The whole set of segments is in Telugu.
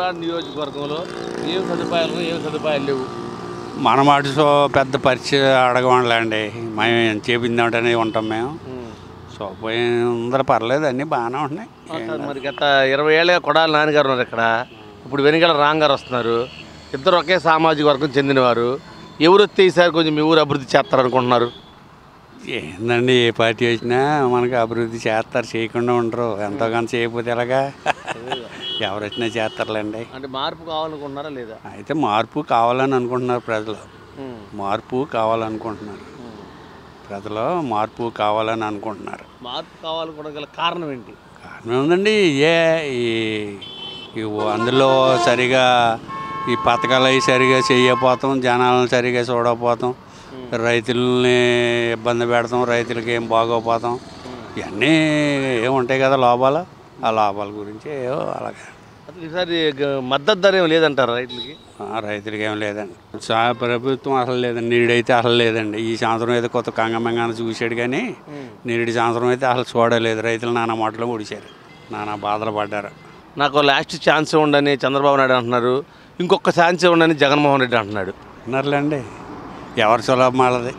పల్నాడు నియోజకవర్గంలో ఏం సదుపాయాలు ఏం సదుపాయాలు లేవు మన మాట సో పెద్ద పరిచయం అడగమండలేండి మేము చేపిందామనే ఉంటాం మేము సో పోయి అందరూ పర్లేదు అన్నీ బాగానే ఉన్నాయి సార్ మరి గత ఇరవై ఏళ్ళగా కొడాలి నాన్నగారు ఉన్నారు ఇక్కడ ఇప్పుడు వెనుకల రామ్ గారు వస్తున్నారు ఇద్దరు ఒకే సామాజిక వర్గం చెందినవారు ఎవరు వస్తే ఈసారి కొంచెం మీ ఊరు అభివృద్ధి చేస్తారనుకుంటున్నారు ఏందండి ఏ పార్టీ వచ్చినా మనకి అభివృద్ధి చేస్తారు చేయకుండా ఉండరు ఎంతో కొంత చేయకపోతే ఎలాగా ఎవరు వచ్చినా చేస్తారులేండి అంటే మార్పు కావాలనుకుంటున్నారా లేదా అయితే మార్పు కావాలని అనుకుంటున్నారు ప్రజలు మార్పు కావాలనుకుంటున్నారు ప్రజలు మార్పు కావాలని అనుకుంటున్నారు మార్పు కావాలనుకోవడం గల కారణం ఏంటి కారణం ఉందండి ఏ ఈ ఈ అందులో సరిగా ఈ పథకాలు అవి సరిగా చేయకపోతాం జనాలను సరిగా చూడకపోతాం రైతుల్ని ఇబ్బంది పెడతాం రైతులకి ఏం బాగోపోతాం ఇవన్నీ ఏముంటాయి కదా లోపాలు ఆ లోపాల గురించి ఏవో అలాగే అసలు ఈసారి గ- మద్దతు ధర ఏం లేదంటారు రైతులకి ఆ, రైతులకి ఏం లేదండి సా ప్రభుత్వం అసలు లేదండి నీడైతే అసలు లేదండి ఈ సంవత్సరం అయితే కొత్త కంగమంగాన చూశాడు కానీ నీడి సంవత్సరం అయితే అసలు చూడలేదు రైతులు నానా మాటలు ముడిచారు నానా బాధలు పడ్డారు నాకు లాస్ట్ ఛాన్స్ ఉండని చంద్రబాబు నాయుడు అంటున్నారు ఇంకొక ఛాన్స్ ఉండని జగన్మోహన్ రెడ్డి అంటున్నాడు అన్నారులేండి ఎవరి సులభం వాళ్ళది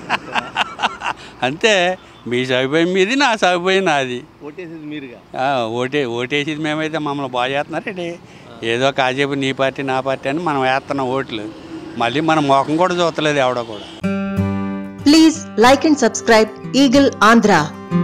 అంతే మీ సరిపోయి మీది నా సరిపోయి నాది ఓటేసేది మీరుగా ఆ, ఓటే ఓటేసేది మేమైతే మమ్మల్ని బాగా చేస్తున్నారండి ఏదో కాసేపు నీ పార్టీ నా పార్టీ అని మనం వేస్తున్నాం ఓట్లు మళ్ళీ మన ముఖం కూడా చూస్తలేదు ఎవడో కూడా Please like and subscribe Eagle Andhra.